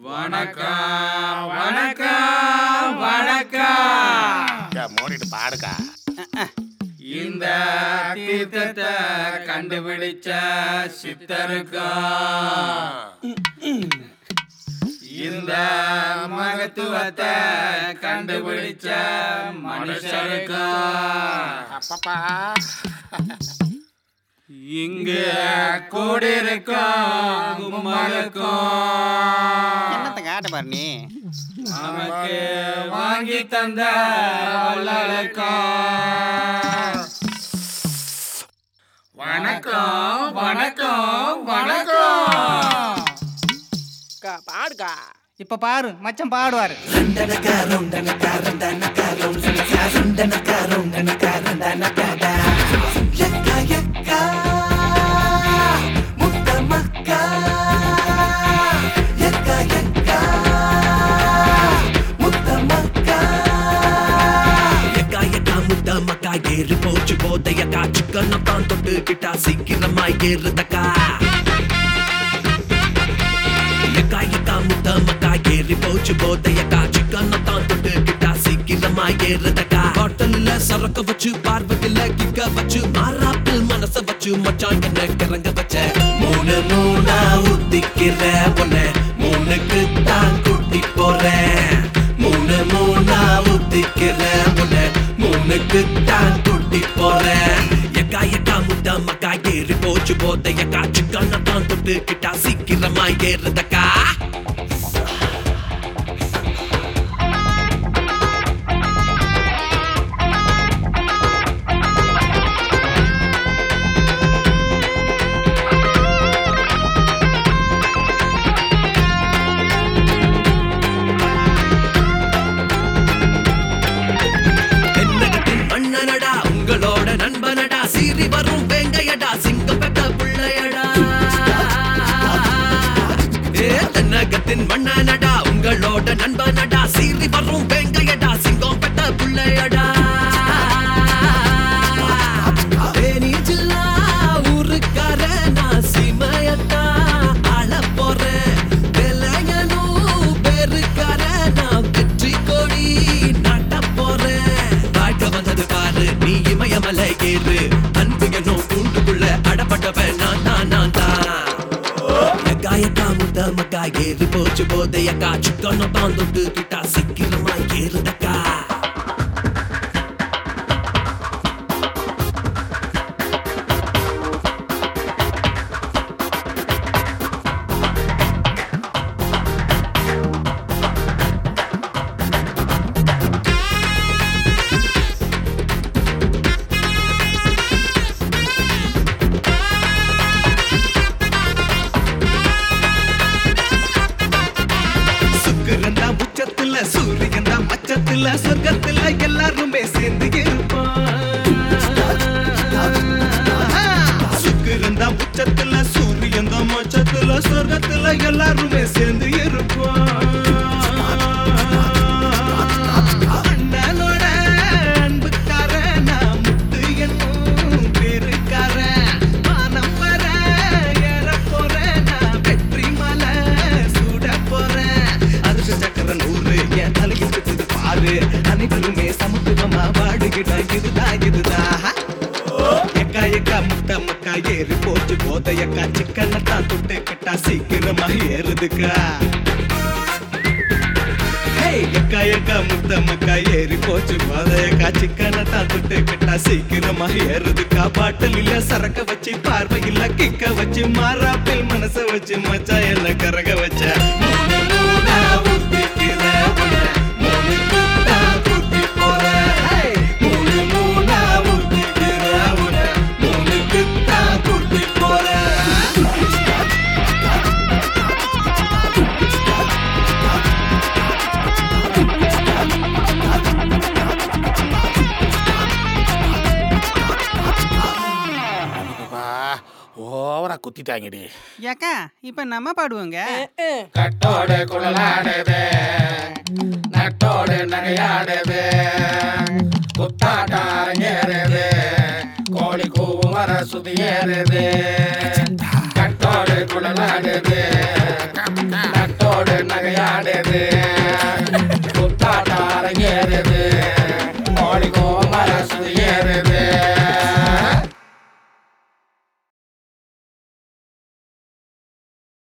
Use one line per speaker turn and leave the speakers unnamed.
வணக்கம் வணக்கம் வணக்கம்
ஏ, மூடிட்டு பாடுக்கா
இந்த தீர்த்தத்தை கண்டுபிடிச்ச சித்தருக்கும் இந்த மகத்துவத்தை கண்டுபிடிச்ச மனுஷருக்கும்
அப்பப்பா
இங்கு கூடியிருக்கும் கும்மலுக்கும்
என்னத்தை காட்ட பாரு நீ
நமக்கு வாங்கி தந்த வள்ளலுக்கும் வணக்கம் வணக்கம் வணக்கம்
பாடுக்கா இப்ப பாரு மச்சான் பாடுவாரு
ஏறி போச்சு போதையக்கா சிக்கன தான் தொட்டு கிட்டா சீக்கிரமா ஏறுதக்கா எக்கா எக்கா முத்த மக்கா ஏறி போச்சு போதையக்கா சிக்கன தான் தொட்டு கிட்டா சீக்கிரமா ஏறுதக்கா பாட்டல்ல சரக்க வச்சு பார்வையில கிக்க வச்சு மாறாப்பில் மனச வச்சு மச்சான் என்ன கிறங்க வச்ச மூணு மூணா ஊத்திக்கிற உன்னை மூணுக்கு தான் கூட்டி போறேன் மூணு மூணா ஊத்திக்கிற உன்னை மூணுக்கு தான் கூட்டி போறேன் எக்கா எக்கா முத்த மக்கா ஏறி போச்சு போதையக்கா சிக்கன தான் தொட்டு கிட்டா சீக்கிரமா ஏறுதக்கா தென்னகத்தின் மன்னனடா உங்களோட நண்பனடா சீறி வரும் வேங்கையடா சிங்கப்பட்ட புள்ளையடா ஏ தென்னகத்தின் மன்னனடா உங்களோட நண்பனடா சீறி வரும் வேங்கையடா சிங்கம் பெட்ட புள்ளையடா தேனீச்சில்லா ஊருக்கார நான் சீமையத்தா ஆளப் போறேன். வெள்ளையனும் பேருக்கார நான் வெற்றி கொடி நாட்டப் போறேன். வாழ்க்கை வந்தது பாரு, நீ இமயமலை ஏறு. அன்பு என்னும் கூண்டுக்குள்ள அடப்பட்டவன் நான் தான், நான் தான். எக்கா, எக்கா, முத்த மக்கா, ஏறி போச்சு போதையக்கா சிக்கன தான் தொட்டு கிட்டா சீக்கிரமா ஏறுதக்கா
சுக்கிரன் தான் உச்சத்துல சூரியன் தான் மச்சத்துல சொர்க்கத்துல எல்லாருமே சேர்ந்து இருப்பான் சுக்கிரன் தான் உச்சத்துல சூரியன் தான் மச்சத்துல சொர்க்கத்துல எல்லாருமே சேர்ந்து இருப்பான் அண்ணனோட அன்புக்காரன் நான் முத்து என்னும் பேருக்காரன் வானம் வர ஏற போறேன் நான் வெற்றி மலை சூட போறேன் அதிர்ஷ்ட சக்கர நூறு என் தலையில் சுத்துது பாரு அனைவருமே சமத்துவமா வாடுகிட்ட இதுதான் இதுதான் எக்கா எக்கா முட்டை மக்கா ஏறி போச்சு போத எக்கா சிக்கன தான் தொட்டு கிட்டா சீக்கிரமா ஏறுதுக்கா ஹேய், எக்கா எக்கா முத்த மக்கா ஏறி போச்சு போத எக்கா சிக்கன தான் தொட்டு கிட்டா சீக்கிரமா ஏறுதுக்கா பாட்டில் இல்ல சரக்க வச்சு பார்வையில்ல கிக்க வச்சு மாறாப்பில் மனச வச்சு மச்சா என்ன கரக வச்ச மூணு மூணா ஊத்திக்கிற உன்னை, மூணுக்கு தான் கூட்டி போறேன். ஹேய், மூணு மூணா ஊத்திக்கிற உன்னை, மூணுக்கு தான் கூட்டி போறேன்.
அப்பா, ஓவரா குத்திட்டாங்கடி
ஏக்கா இப்ப நம்ம பாடுவோங்க
கட்டோடு குழலாடுது நட்டோடு நகையாடுது குத்தாட்டம் அரங்கேறுது கோழி கூவும் வர சுதியேறுது கட்டோடு குழலாடுது நட்டோடு நகையாடுது நகையாடுது